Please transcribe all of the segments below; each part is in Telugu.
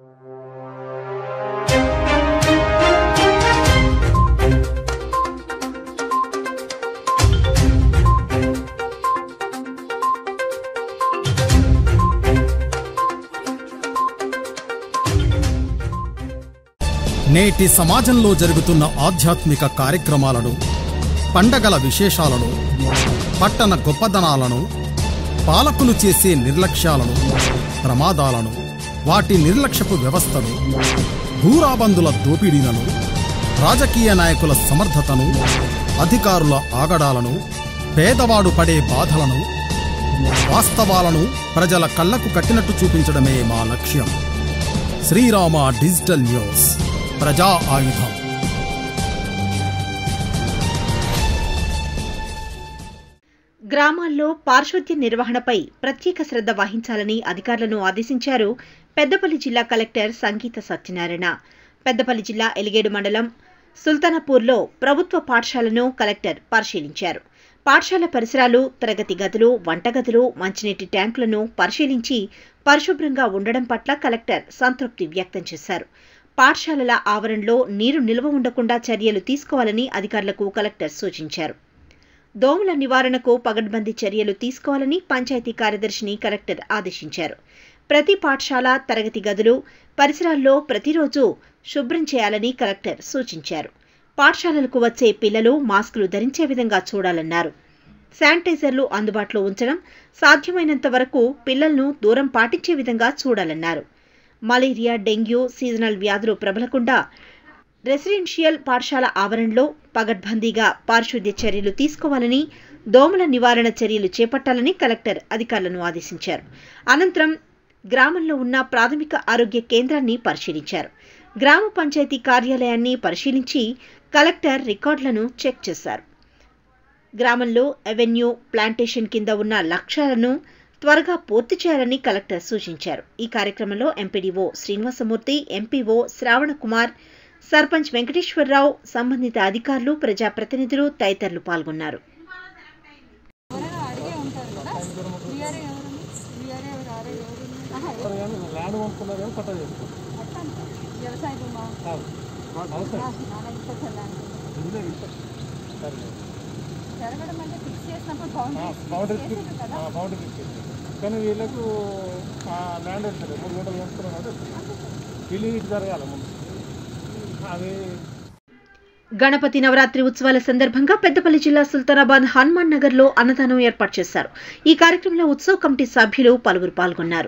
నేటి సమాజంలో జరుగుతున్న ఆధ్యాత్మిక కార్యక్రమాలను పండగల విశేషాలను పట్టణ గొప్పదనాలను పాలకులు చేసే నిర్లక్ష్యాలను ప్రమాదాలను వాటి నిర్లక్ష్యపు వ్యవస్థను భూరాబందుల దోపిడీలను రాజకీయ నాయకుల సమర్థతను అధికారుల ఆగడాలను పేదవాడు పడే బాధలను వాస్తవాలను ప్రజల కళ్లకు కట్టినట్టు చూపించడమే మా లక్ష్యం శ్రీరామ డిజిటల్ న్యూస్ ప్రజా ఆయుధం గ్రామాల్లో పారిశుద్ధ్య నిర్వహణపై ప్రత్యేక శ్రద్ధ వహించాలని అధికారులను ఆదేశించారు పెద్దపల్లి జిల్లా కలెక్టర్ సంగీత సత్యనారాయణ పెద్దపల్లి జిల్లా ఎలిగేడు మండలం సుల్తానాపూర్లో ప్రభుత్వ పాఠశాలను కలెక్టర్ పరిశీలించారు పాఠశాల పరిసరాలు తరగతి గదులు వంటగదులు మంచినీటి ట్యాంకులను పరిశీలించి పరిశుభ్రంగా ఉండడం పట్ల కలెక్టర్ సంతృప్తి వ్యక్తం చేశారు పాఠశాలల ఆవరణలో నీరు నిల్వ ఉండకుండా చర్యలు తీసుకోవాలని అధికారులకు కలెక్టర్ సూచించారు దోమల నివారణకు పగడ్బందీ చర్యలు తీసుకోవాలని పంచాయతీ కార్యదర్శిని కలెక్టర్ ఆదేశించారు ప్రతి పాఠశాల తరగతి గదులు పరిసరాల్లో ప్రతిరోజు శుభ్రం చేయాలని కలెక్టర్ సూచించారు పాఠశాలలకు వచ్చే పిల్లలు మాస్కులు ధరించే విధంగా చూడాలన్నారు శానిటైజర్లు అందుబాటులో ఉంచడం సాధ్యమైనంత వరకు పిల్లలను దూరం పాటించే విధంగా చూడాలన్నారు మలేరియా డెంగ్యూ సీజనల్ వ్యాధులు ప్రబలకుండా రెసిడెన్షియల్ పాఠశాల ఆవరణలో పగడ్బందీగా పారిశుద్ధ్య చర్యలు తీసుకోవాలని దోమల నివారణ చర్యలు చేపట్టాలని కలెక్టర్ అధికారులను ఆదేశించారు అనంతరం గ్రామంలో ఉన్న ప్రాథమిక ఆరోగ్య కేంద్రాన్ని పరిశీలించారు గ్రామ పంచాయతీ కార్యాలయాన్ని పరిశీలించి కలెక్టర్ రికార్డులను చెక్ చేశారు గ్రామంలో అవెన్యూ ప్లాంటేషన్ కింద ఉన్న లక్ష్యాలను త్వరగా పూర్తి చేయాలని కలెక్టర్ సూచించారు ఈ కార్యక్రమంలో ఎంపీడీఓ శ్రీనివాసమూర్తి ఎంపీఓ శ్రావణ కుమార్ సర్పంచ్ వెంకటేశ్వరరావు సంబంధిత అధికారులు ప్రజాప్రతినిధులు తదితరులు పాల్గొన్నారు ల్యాండ్ కొనుక్కున్నారు కానీ పట్టా చేసుకోండి వ్యవసాయ భూమా ఇందులో ఇస్తా. సరే జరగడం అంటే ఫిక్స్ చేసినప్పుడు బౌండరీస్ బౌండరీ చేసిండ్రు కదా బౌండరీ ఇచ్చేది కానీ వీళ్ళకు ఆ ల్యాండ్ వెళ్తారు మూడు గంటలు కొనుక్కున్నారు కాబట్టి వీళ్ళు ఇటు జరగాలి ముందు అది గణపతి నవరాత్రి ఉత్సవాల సందర్భంగా పెద్దపల్లి జిల్లా సుల్తానాబాద్ హనుమాన్ నగర్ లో అన్నదానం ఏర్పాటు చేశారు ఈ కార్యక్రమంలో ఉత్సవ కమిటీ సభ్యులు పలువురు పాల్గొన్నారు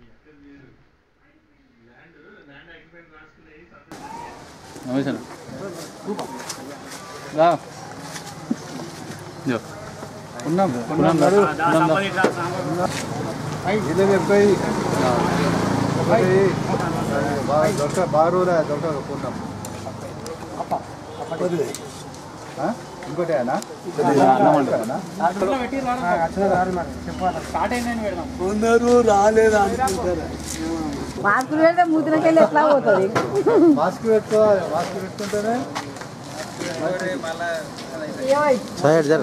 నమస్తే రా జో ఉన్నాం ఉన్నాం ఉన్నాం ఇదే చెప్పాయి ఒకటి బాగా దొరక బాగా రోజులు దొరక కొన్నాం ఇంకోటి అన్నా కొందరు రాలేదు అనుకుంటారు మాస్కులు పెడితే మూతినకెళ్ళి ఎట్లా పోతుంది మాస్క్ పెట్టుకోవాలి మాస్క్ పెట్టుకుంటేనే సైడ్ జర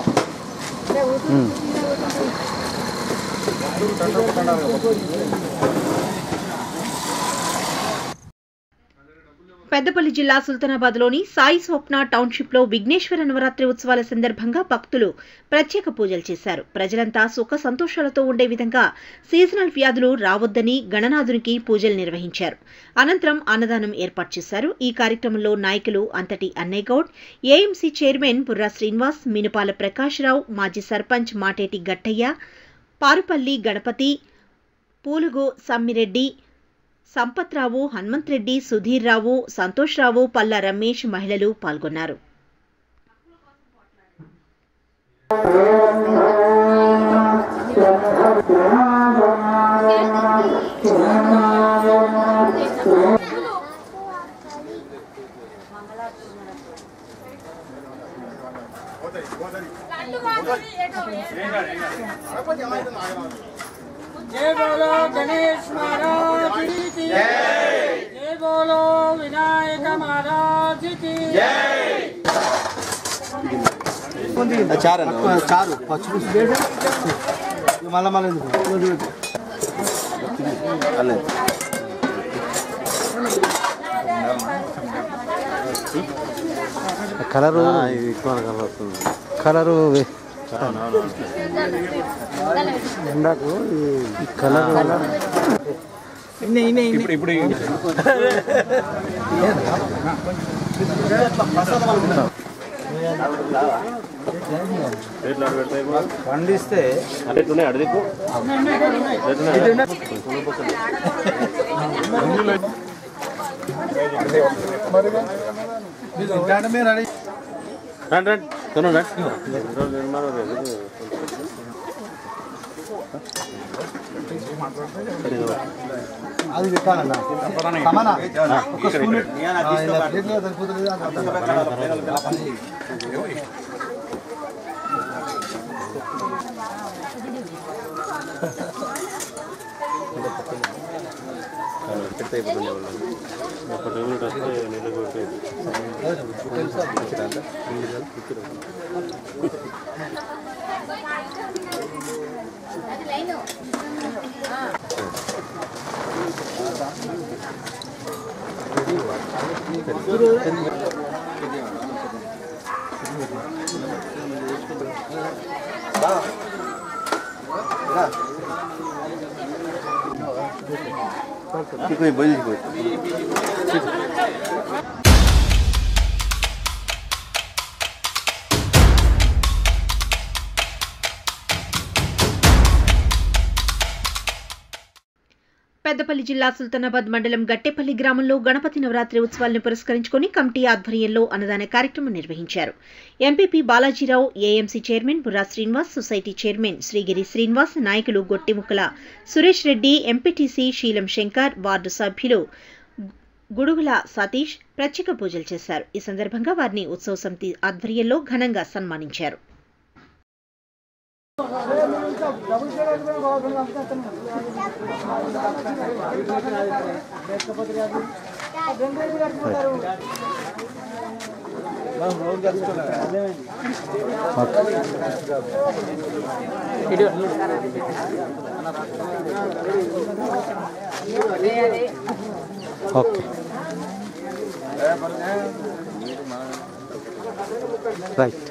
పెద్దపల్లి జిల్లా సుల్తానాబాద్ లోని సాయి స్వప్న టౌన్షిప్ లో విఘ్నేశ్వర నవరాత్రి ఉత్సవాల సందర్భంగా భక్తులు ప్రత్యేక పూజలు చేశారు ప్రజలంతా సుఖ సంతోషాలతో ఉండే విధంగా సీజనల్ వ్యాధులు రావద్దని గణనాథునికి పూజలు నిర్వహించారు అనంతరం అన్నదానం ఏర్పాటు చేశారు ఈ కార్యక్రమంలో నాయకులు అంతటి అన్నయ్య గౌడ్ ఏఎంసీ చైర్మన్ బుర్రా శ్రీనివాస్ మినుపాల ప్రకాశ్రావు మాజీ సర్పంచ్ మాటేటి గట్టయ్య పారుపల్లి గణపతి పూలుగు సమ్మిరెడ్డి సంపత్రావు హనుమంతరెడ్డి సుధీర్ రావు సంతోష్ రావు పల్లా రమేష్ మహిళలు పాల్గొన్నారు जय बोलो गणेश महाराज की जय जय बोलो विनायक महाराज की చారు చారు పచ్చిపులుసు మళ్ళీ మళ్ళీ కలరు కలరు ఎండాకు ఈ కలర్ పండిస్తే అది పెట్టాలన్నా సమానా ఒక స్పూన్ ప్లేట్లో సరిపోతుంది పెద్దపల్లి జిల్లా సుల్తానాబాద్ మండలం గట్టేపల్లి గ్రామంలో గణపతి నవరాత్రి ఉత్సవాలను పురస్కరించుకుని కమిటీ ఆధ్వర్యంలో అన్నదాన కార్యక్రమం నిర్వహించారు MPP Balaji Rao AMC chairman Burra Srinivas society chairman Srigiri Srinivas నాయకులు గొట్టిముక్కల సురేష్ రెడ్డి ఎంపీటీసీ శీలం శంకర్ వార్డు సభ్యులు గుడుగుల సతీష్ ప్రత్యేక పూజలు చేశారు ఈ సందర్భంగా వారిని ఉత్సవ సమితి ఆధ్వర్యంలో ఘనంగా సన్మానించారు ఓకే రైట్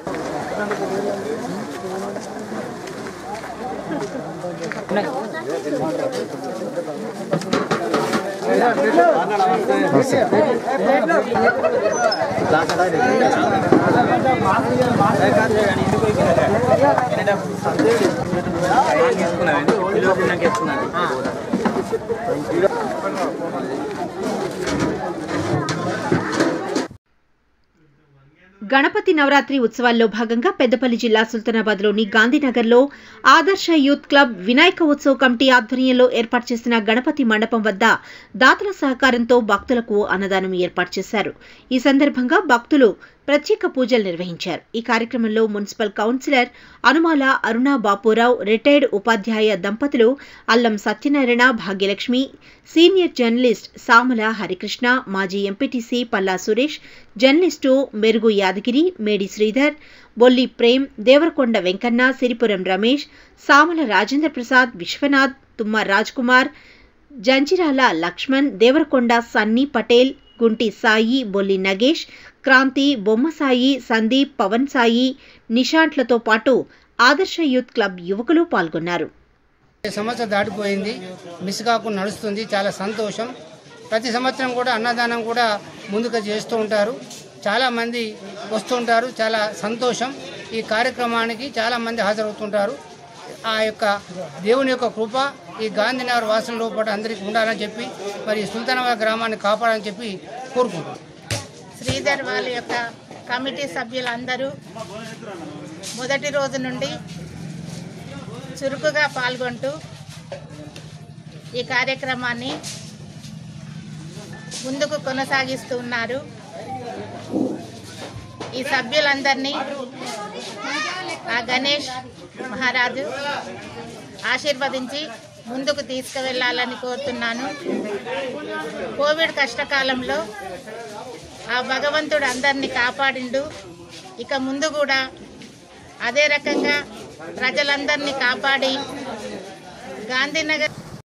గణపతి నవరాత్రి ఉత్సవాల్లో భాగంగా పెద్దపల్లి జిల్లా సుల్తానాబాద్లోని గాంధీనగర్లో Adarsh youth club Vinayaka Utsav committee ఆధ్వర్యంలో ఏర్పాటు చేసిన గణపతి మండపం వద్ద దాతల సహకారంతో భక్తులకు అన్నదానం ఏర్పాటు చేశారు ఈ సందర్భంగా భక్తులు ప్రత్యేక పూజలు నిర్వహించారు ఈ కార్యక్రమంలో municipal councillor Anumala Aruna Bapu Rao retired ఉపాధ్యాయ దంపతులు అల్లం సత్యనారాయణ భాగ్యలక్ష్మి సీనియర్ జర్నలిస్ట్ సామల హరికృష్ణ మాజీ ఎంపీటీసీ పల్లా సురేష్ జర్నలిస్టు మెరుగు యాదగిరి మేడి శ్రీధర్ బొల్లి ప్రేమ్ దేవరకొండ వెంకన్న సిరిపురం రమేష్ సామల రాజేంద్ర ప్రసాద్ విశ్వనాథ్ తుమ్మ రాజ్ కుమార్ జంజిరాల లక్ష్మణ్ దేవరకొండ సన్నీ పటేల్ గుంటి సాయి బొల్లి నగేష్ క్రాంతి బొమ్మసాయి సందీప్ పవన్ సాయి నిషాంట్లతో పాటు ఆదర్శ యూత్ క్లబ్ యువకులు పాల్గొన్నారు సంవత్సరం దాటిపోయింది మిస్ కాకుండా నడుస్తుంది చాలా సంతోషం ప్రతి సంవత్సరం కూడా అన్నదానం కూడా ముందుగా చేస్తూ ఉంటారు చాలామంది వస్తుంటారు చాలా సంతోషం ఈ కార్యక్రమానికి చాలామంది హాజరవుతుంటారు ఆ యొక్క దేవుని యొక్క కృప ఈ గాంధీనగర్ వాసుల లోపల అందరికీ ఉండాలని చెప్పి మరి సుల్తానాబాద్ గ్రామాన్ని కాపాడాలని చెప్పి కోరుకుంటున్నాను శ్రీధర్ వాళ్ళ యొక్క కమిటీ సభ్యులందరూ మొదటి రోజు నుండి చురుకుగా పాల్గొంటూ ఈ కార్యక్రమాన్ని ముందుకు కొనసాగిస్తూ ఉన్నారు ఈ సభ్యులందరినీ ఆ గణేష్ మహారాజు ఆశీర్వదించి ముందుకు తీసుకువెళ్ళాలని కోరుతున్నాను కోవిడ్ కష్టకాలంలో ఆ భగవంతుడు అందరినీ కాపాడిండు ఇక ముందు కూడా అదే రకంగా ప్రజలందరినీ కాపాడి గాంధీనగర్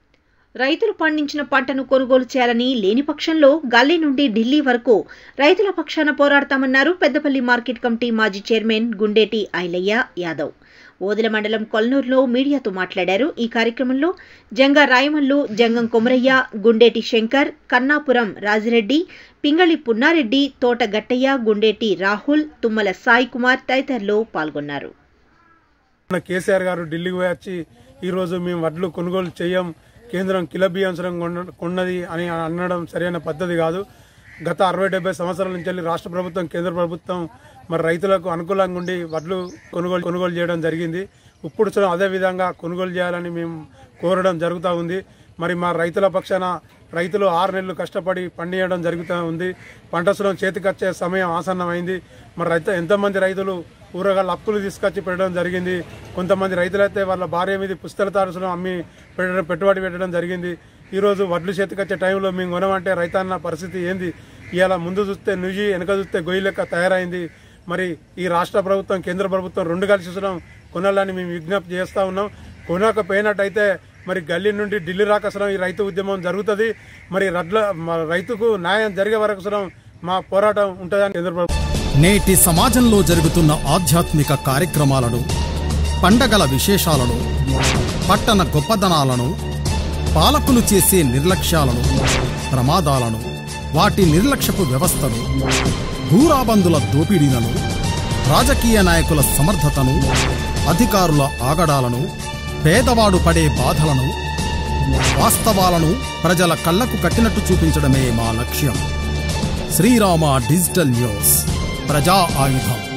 రైతులు పండించిన పంటను కొనుగోలు చేయాలని లేని పక్షంలో గల్లీ నుండి ఢిల్లీ వరకు రైతుల పక్షాన పోరాడతామన్నారు పెద్దపల్లి మార్కెట్ కమిటీ మాజీ చైర్మన్ గుండేటి ఐలయ్య యాదవ్ ఓదెల మండలం కొల్నూరులో మీడియాతో మాట్లాడారు ఈ కార్యక్రమంలో జంగా రాయమల్లు జంగం కొమరయ్య గుండేటి శంకర్ కన్నాపురం రాజిరెడ్డి పింగళి పున్నారెడ్డి తోట గట్టయ్య గుండేటి రాహుల్ తుమ్మల సాయి కుమార్ తదితరులు పాల్గొన్నారు మన కేసీఆర్ గారు ఢిల్లీకి పోయి వచ్చి ఈరోజు మేము వడ్లు కొనుగోలు చేయం కేంద్రం కిలో బియ్యంసరం కొన్న- కొన్నది అని అనడం సరైన పద్ధతి కాదు గత అరవై డెబ్బై సంవత్సరాల నుంచి వెళ్ళి రాష్ట్ర ప్రభుత్వం కేంద్ర ప్రభుత్వం మరి రైతులకు అనుకూలంగా ఉండి వడ్లు కొనుగోలు కొనుగోలు చేయడం జరిగింది ఇప్పుడు కూడా అదే విధంగా కొనుగోలు చేయాలని మేము కోరడం జరుగుతూ ఉంది మరి మా రైతుల పక్షాన రైతులు ఆరు నెలలు కష్టపడి పండియడం జరుగుతూ ఉంది పంట సులం చేతికొచ్చే సమయం ఆసన్నమైంది మరి రైతు ఎంతమంది రైతులు కూరగాయల అప్పులు తీసుకొచ్చి పెట్టడం జరిగింది కొంతమంది రైతులైతే వాళ్ళ భార్య మీద పుస్తల తారసులు అమ్మి పెట్టడం పెట్టుబడి పెట్టడం జరిగింది ఈరోజు వడ్లు చేతికొచ్చే టైంలో మేము కొనమంటే రైతన్న పరిస్థితి ఏంది ఇవాళ ముందు చూస్తే నుయ్యి వెనక చూస్తే గొయ్యి లెక్క తయారైంది మరి ఈ రాష్ట్ర ప్రభుత్వం కేంద్ర ప్రభుత్వం రెండు కలిసి చూసడం కొనాలని మేము విజ్ఞప్తి చేస్తూ ఉన్నాం కొనకపోయినట్టయితే మరి గల్లీ నుండి ఢిల్లీ రాకసరం ఈ రైతు ఉద్యమం జరుగుతుంది మరి రడ్ల మా రైతుకు న్యాయం జరిగే వరకు మా పోరాటం ఉంటుందని కేంద్ర ప్రభుత్వం నేటి సమాజంలో జరుగుతున్న ఆధ్యాత్మిక కార్యక్రమాలను పండగల విశేషాలను పట్టణ గొప్పదనాలను పాలకులు చేసే నిర్లక్ష్యాలను ప్రమాదాలను వాటి నిర్లక్ష్యపు వ్యవస్థను భూరాబందుల దోపిడీలను రాజకీయ నాయకుల సమర్థతను అధికారుల ఆగడాలను పేదవాడు పడే బాధలను వాస్తవాలను ప్రజల కళ్లకు కట్టినట్టు చూపించడమే మా లక్ష్యం శ్రీరామ డిజిటల్ న్యూస్ ప్రజా ఆయుధం